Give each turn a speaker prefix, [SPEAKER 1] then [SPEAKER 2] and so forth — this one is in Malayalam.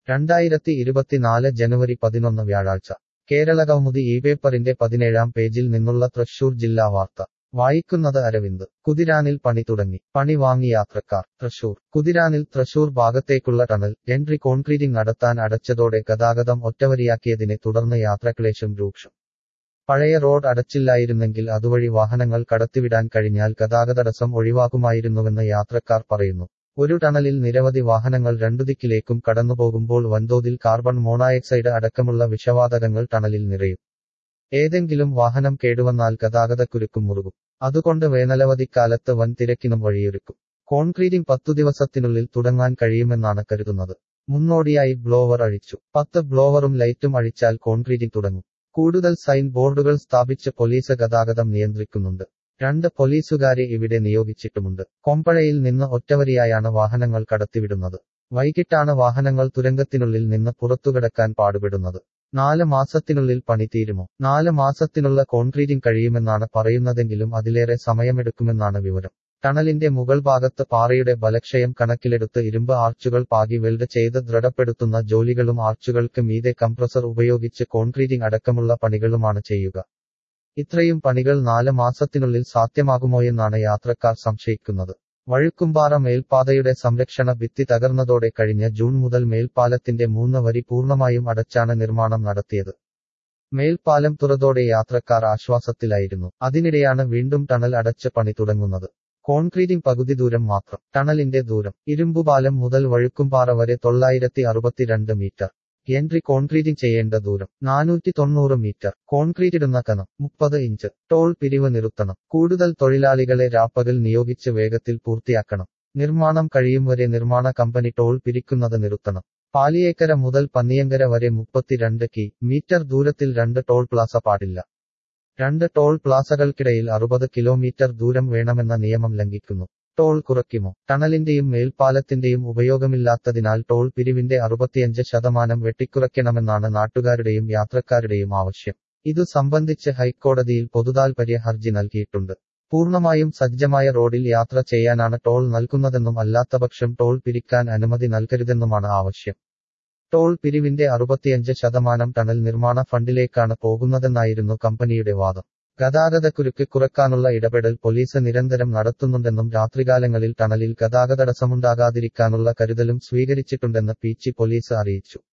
[SPEAKER 1] രണ്ടായിരത്തി ഇരുപത്തിനാല് ജനുവരി പതിനൊന്ന് വ്യാഴാഴ്ച കേരളകൗമുദി ഈ പേപ്പറിന്റെ പതിനേഴാം പേജിൽ നിന്നുള്ള തൃശൂർ ജില്ലാ വാർത്ത വായിക്കുന്നത് അരവിന്ദ് കുതിരാനിൽ പണി തുടങ്ങി പണി വാങ്ങി യാത്രക്കാർ തൃശൂർ കുതിരാനിൽ തൃശൂർ ഭാഗത്തേക്കുള്ള ടണൽ എൻട്രി കോൺക്രീറ്റിംഗ് നടത്താൻ അടച്ചതോടെ ഗതാഗതം ഒറ്റവരിയാക്കിയതിനെ തുടർന്ന് യാത്രക്ലേശം രൂക്ഷം പഴയ റോഡ് അടച്ചില്ലായിരുന്നെങ്കിൽ അതുവഴി വാഹനങ്ങൾ കടത്തിവിടാൻ കഴിഞ്ഞാൽ ഗതാഗതടസ്സം ഒഴിവാക്കുമായിരുന്നുവെന്ന് യാത്രക്കാർ പറയുന്നു ഒരു ടണലിൽ നിരവധി വാഹനങ്ങൾ രണ്ടുദിക്കിലേക്കും കടന്നുപോകുമ്പോൾ വൻതോതിൽ കാർബൺ മോണോക്സൈഡ് അടക്കമുള്ള വിഷവാതകങ്ങൾ ടണലിൽ നിറയും ഏതെങ്കിലും വാഹനം കേടുവന്നാൽ ഗതാഗതക്കുരുക്കും മുറുകും അതുകൊണ്ട് വേനലവധിക്കാലത്ത് വൻ തിരക്കിനും വഴിയൊരുക്കും കോൺക്രീറ്റിംഗ് പത്തു ദിവസത്തിനുള്ളിൽ തുടങ്ങാൻ കഴിയുമെന്നാണ് കരുതുന്നത് മുന്നോടിയായി ബ്ലോവർ അഴിച്ചു പത്ത് ബ്ലോവറും ലൈറ്റും അഴിച്ചാൽ കോൺക്രീറ്റിംഗ് തുടങ്ങും കൂടുതൽ സൈൻ ബോർഡുകൾ സ്ഥാപിച്ച് പോലീസ് ഗതാഗതം നിയന്ത്രിക്കുന്നുണ്ട് രണ്ട് പോലീസുകാരെ ഇവിടെ നിയോഗിച്ചിട്ടുമുണ്ട് കൊമ്പഴയിൽ നിന്ന് ഒറ്റവരിയായാണ് വാഹനങ്ങൾ കടത്തിവിടുന്നത് വൈകിട്ടാണ് വാഹനങ്ങൾ തുരങ്കത്തിനുള്ളിൽ നിന്ന് പുറത്തുകിടക്കാൻ പാടുപെടുന്നത് നാല് മാസത്തിനുള്ളിൽ പണി തീരുമോ നാല് മാസത്തിനുള്ള കോൺക്രീറ്റിംഗ് കഴിയുമെന്നാണ് പറയുന്നതെങ്കിലും അതിലേറെ സമയമെടുക്കുമെന്നാണ് വിവരം ടണലിന്റെ മുകൾ ഭാഗത്ത് പാറയുടെ ബലക്ഷയം കണക്കിലെടുത്ത് ഇരുമ്പ് ആർച്ചുകൾ പാകി വെൽഡ് ചെയ്ത് ദൃഢപ്പെടുത്തുന്ന ജോലികളും ആർച്ചുകൾക്ക് മീതെ കംപ്രസർ ഉപയോഗിച്ച് കോൺക്രീറ്റിംഗ് അടക്കമുള്ള പണികളുമാണ് ചെയ്യുക ഇത്രയും പണികൾ നാല് മാസത്തിനുള്ളിൽ സാധ്യമാകുമോയെന്നാണ് യാത്രക്കാർ സംശയിക്കുന്നത് വഴുക്കുംപാറ മേൽപ്പാതയുടെ സംരക്ഷണ ഭിത്തി തകർന്നതോടെ കഴിഞ്ഞ ജൂൺ മുതൽ മേൽപ്പാലത്തിന്റെ മൂന്ന് വരി പൂർണ്ണമായും അടച്ചാണ് നിർമ്മാണം നടത്തിയത് മേൽപ്പാലം തുറന്നതോടെ യാത്രക്കാർ ആശ്വാസത്തിലായിരുന്നു അതിനിടെയാണ് വീണ്ടും ടണൽ അടച്ച് പണി തുടങ്ങുന്നത് കോൺക്രീറ്റിംഗ് പകുതി ദൂരം മാത്രം ടണലിന്റെ ദൂരം ഇരുമ്പുപാലം മുതൽ വഴുക്കുംപാറ വരെ തൊള്ളായിരത്തി അറുപത്തിരണ്ട് മീറ്റർ എൻട്രി കോൺക്രീറ്റിംഗ് ചെയ്യേണ്ട ദൂരം നാനൂറ്റി തൊണ്ണൂറ് മീറ്റർ കോൺക്രീറ്റിടുന്ന കനം മുപ്പത് ഇഞ്ച് ടോൾ പിരിവ് നിർത്തണം കൂടുതൽ തൊഴിലാളികളെ രാപ്പകൽ നിയോഗിച്ച് വേഗത്തിൽ പൂർത്തിയാക്കണം നിർമ്മാണം കഴിയും വരെ നിർമ്മാണ കമ്പനി ടോൾ പിരിക്കുന്നത് നിർത്തണം പാലിയേക്കര മുതൽ പന്നിയങ്കര വരെ മുപ്പത്തിരണ്ട് കി മീറ്റർ ദൂരത്തിൽ രണ്ട് ടോൾ പ്ലാസ പാടില്ല രണ്ട് ടോൾ പ്ലാസകൾക്കിടയിൽ അറുപത് കിലോമീറ്റർ ദൂരം വേണമെന്ന നിയമം ലംഘിക്കുന്നു ടോൾ കുറയ്ക്കുമോ ടണലിന്റെയും മേൽപ്പാലത്തിന്റെയും ഉപയോഗമില്ലാത്തതിനാൽ ടോൾ പിരിവിന്റെ അറുപത്തിയഞ്ച് ശതമാനം വെട്ടിക്കുറയ്ക്കണമെന്നാണ് നാട്ടുകാരുടെയും യാത്രക്കാരുടെയും ആവശ്യം ഇതു സംബന്ധിച്ച് ഹൈക്കോടതിയിൽ പൊതുതാൽപര്യ ഹർജി നൽകിയിട്ടുണ്ട് പൂർണ്ണമായും സജ്ജമായ റോഡിൽ യാത്ര ചെയ്യാനാണ് ടോൾ നൽകുന്നതെന്നും അല്ലാത്തപക്ഷം ടോൾ പിരിക്കാൻ അനുമതി നൽകരുതെന്നുമാണ് ആവശ്യം ടോൾ പിരിവിന്റെ അറുപത്തിയഞ്ച് ശതമാനം ടണൽ നിർമ്മാണ ഫണ്ടിലേക്കാണ് പോകുന്നതെന്നായിരുന്നു കമ്പനിയുടെ വാദം ഗതാഗതക്കുരുക്ക് കുറക്കാനുള്ള ഇടപെടൽ പോലീസ് നിരന്തരം നടത്തുന്നുണ്ടെന്നും രാത്രികാലങ്ങളിൽ ടണലിൽ ഗതാഗതടസ്സമുണ്ടാകാതിരിക്കാനുള്ള കരുതലും സ്വീകരിച്ചിട്ടുണ്ടെന്ന് പീച്ചി പോലീസ് അറിയിച്ചു